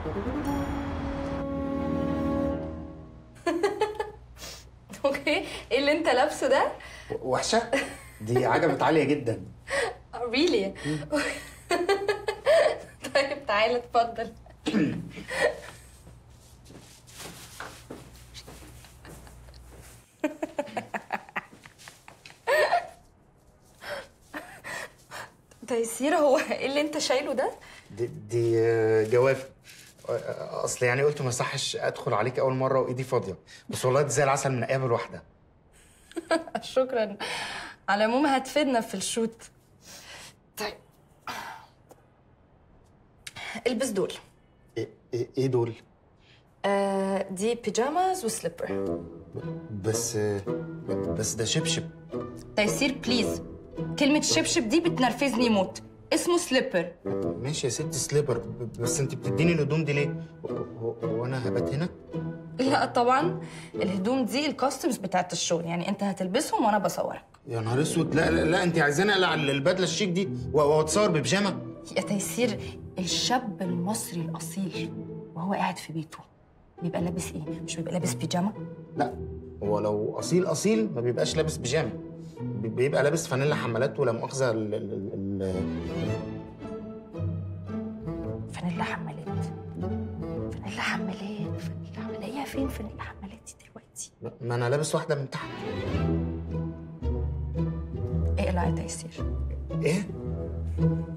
اوكي ايه اللي انت لابسه ده وحشه دي عجبت عاليه جدا ريلي طيب تعالى اتفضل تيسير هو ايه اللي انت شايله ده دي, دي آه، جواب آه، اصل يعني قلت ما يصحش ادخل عليك اول مره وايدي فاضيه بس والله دي زي العسل من ايام الواحده شكرا على العموم هتفيدنا في الشوت طيب البس دول ايه, إيه, إيه دول آه دي بيجاماز وسليبر بس آه، بس ده شبشب تيسير بليز كلمة شبشب دي بتنرفزني موت اسمه سليبر ماشي يا ست سليبر ب- بس انت بتديني الهدوم دي ليه هو- هو هو انا هبات هنا لا طبعا الهدوم دي الكاستمز بتاعت الشغل يعني انت هتلبسهم وانا بصورك يا نهار اسود لا لا, لا انت عايزاني اقلع البدله الشيك دي و- واتصور ببيجامه يا تيسير الشاب المصري الاصيل وهو قاعد في بيته بيبقى لابس ايه مش بيبقى لابس بيجامه لا هو لو اصيل اصيل ما بيبقاش لابس بيجامه بي- بيبقى لابس فانيلا حمالات ولا مؤاخذه ال ال ال فانيلا حمالات فانيلا حمالات فانيلا حمالات الاقيها فين فانيلا حمالات دي دلوقتي ال ما انا لابس واحده من تحت اقلع يا تيسير ايه